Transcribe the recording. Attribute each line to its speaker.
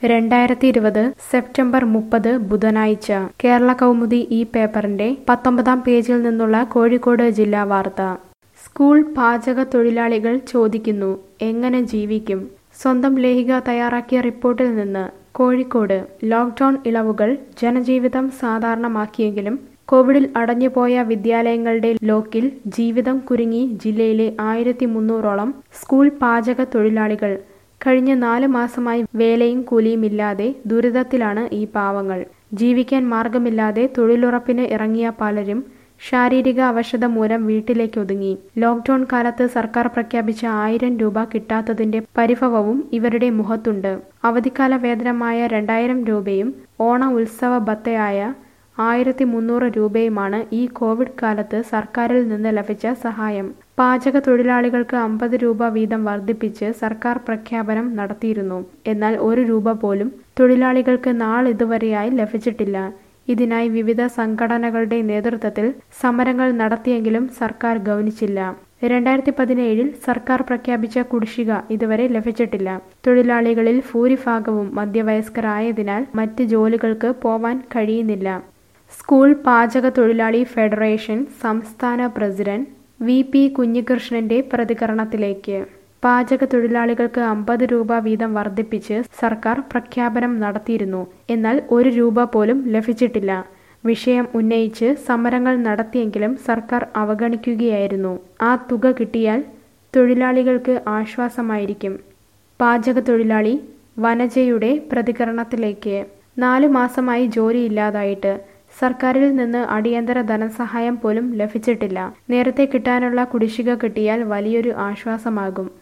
Speaker 1: രണ്ടായിരത്തി ഇരുപത് സെപ്റ്റംബർ മുപ്പത് ബുധനാഴ്ച കേരള കൗമുദി ഈ പേപ്പറിന്റെ പത്തൊമ്പതാം പേജിൽ നിന്നുള്ള കോഴിക്കോട് ജില്ലാ വാർത്ത സ്കൂൾ പാചക തൊഴിലാളികൾ ചോദിക്കുന്നു എങ്ങനെ ജീവിക്കും സ്വന്തം ലേഖിക തയ്യാറാക്കിയ റിപ്പോർട്ടിൽ നിന്ന് കോഴിക്കോട് ലോക്ക്ഡൌൺ ഇളവുകൾ ജനജീവിതം സാധാരണമാക്കിയെങ്കിലും കോവിഡിൽ അടഞ്ഞുപോയ വിദ്യാലയങ്ങളുടെ ലോക്കിൽ ജീവിതം കുരുങ്ങി ജില്ലയിലെ ആയിരത്തി മുന്നൂറോളം സ്കൂൾ പാചക തൊഴിലാളികൾ കഴിഞ്ഞ നാല് മാസമായി വേലയും കൂലിയുമില്ലാതെ ദുരിതത്തിലാണ് ഈ പാവങ്ങൾ ജീവിക്കാൻ മാർഗമില്ലാതെ തൊഴിലുറപ്പിന് ഇറങ്ങിയ പലരും ശാരീരിക അവശത മൂലം വീട്ടിലേക്ക് ഒതുങ്ങി ലോക്ക്ഡൌൺ കാലത്ത് സർക്കാർ പ്രഖ്യാപിച്ച ആയിരം രൂപ കിട്ടാത്തതിന്റെ പരിഭവവും ഇവരുടെ മുഖത്തുണ്ട് അവധിക്കാല വേതനമായ രണ്ടായിരം രൂപയും ഓണ ഉത്സവ ഭത്തയായ ആയിരത്തി മുന്നൂറ് രൂപയുമാണ് ഈ കോവിഡ് കാലത്ത് സർക്കാരിൽ നിന്ന് ലഭിച്ച സഹായം പാചക തൊഴിലാളികൾക്ക് അമ്പത് രൂപ വീതം വർദ്ധിപ്പിച്ച് സർക്കാർ പ്രഖ്യാപനം നടത്തിയിരുന്നു എന്നാൽ ഒരു രൂപ പോലും തൊഴിലാളികൾക്ക് നാളിതുവരെയായി ലഭിച്ചിട്ടില്ല ഇതിനായി വിവിധ സംഘടനകളുടെ നേതൃത്വത്തിൽ സമരങ്ങൾ നടത്തിയെങ്കിലും സർക്കാർ ഗൗനിച്ചില്ല രണ്ടായിരത്തി പതിനേഴിൽ സർക്കാർ പ്രഖ്യാപിച്ച കുടിശ്ശിക ഇതുവരെ ലഭിച്ചിട്ടില്ല തൊഴിലാളികളിൽ ഭൂരിഭാഗവും മധ്യവയസ്കരായതിനാൽ മറ്റ് ജോലികൾക്ക് പോവാൻ കഴിയുന്നില്ല സ്കൂൾ പാചക തൊഴിലാളി ഫെഡറേഷൻ സംസ്ഥാന പ്രസിഡന്റ് വി പി കുഞ്ഞികൃഷ്ണന്റെ പ്രതികരണത്തിലേക്ക് പാചക തൊഴിലാളികൾക്ക് അമ്പത് രൂപ വീതം വർദ്ധിപ്പിച്ച് സർക്കാർ പ്രഖ്യാപനം നടത്തിയിരുന്നു എന്നാൽ ഒരു രൂപ പോലും ലഭിച്ചിട്ടില്ല വിഷയം ഉന്നയിച്ച് സമരങ്ങൾ നടത്തിയെങ്കിലും സർക്കാർ അവഗണിക്കുകയായിരുന്നു ആ തുക കിട്ടിയാൽ തൊഴിലാളികൾക്ക് ആശ്വാസമായിരിക്കും പാചക തൊഴിലാളി വനജയുടെ പ്രതികരണത്തിലേക്ക് നാലു മാസമായി ജോലിയില്ലാതായിട്ട് സർക്കാരിൽ നിന്ന് അടിയന്തര ധനസഹായം പോലും ലഭിച്ചിട്ടില്ല നേരത്തെ കിട്ടാനുള്ള കുടിശ്ശിക കിട്ടിയാൽ വലിയൊരു ആശ്വാസമാകും